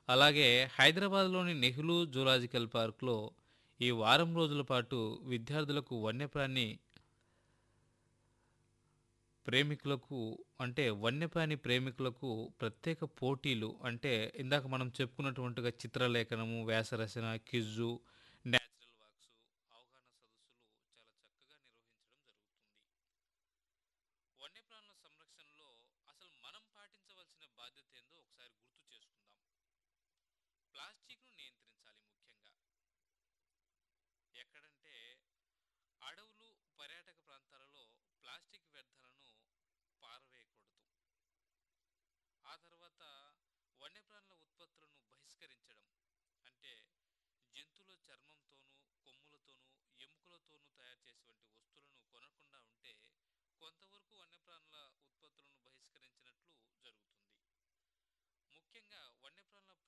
అలాగే హైదరాబాద్లోని నెహ్రూ జూలాజికల్ పార్క్లో ఈ వారం రోజుల పాటు విద్యార్థులకు వన్యప్రాణి ప్రేమికులకు అంటే వన్యప్రాణి ప్రేమికులకు ప్రత్యేక పోటీలు అంటే ఇందాక మనం చెప్పుకున్నటువంటిగా చిత్రలేఖనము వ్యాసరచన క్విజు న్యాచురల్ వాక్స్ అవగాహన సదస్సులు చాలా చక్కగా నిర్వహించడం జరుగుతుంది వన్యప్రాణుల సంరక్షణలో అసలు మనం పాటించవలసిన బాధ్యత ఏందో ఒకసారి గుర్తు చేసుకుందాం ప్లాస్టిక్ను నియంత్రించాలి ముఖ్యంగా ఎక్కడంటే అడవులు పర్యాటక ప్రాంతాలలో ప్లాస్టిక్ వ్యర్థాలను పారవేయకూడదు ఆ తర్వాత వన్యప్రాణుల ఉత్పత్తులను బహిష్కరించడం అంటే జంతువుల చర్మంతోనూ కొమ్ములతోనూ ఎముకలతోనూ తయారు చేసేటువంటి వస్తువులను కొనకుండా ఉంటే కొంతవరకు వన్యప్రాణుల ఉత్పత్తులను బహిష్కరించినట్లు జరుగుతుంది ముఖ్యంగా వన్యప్రాణుల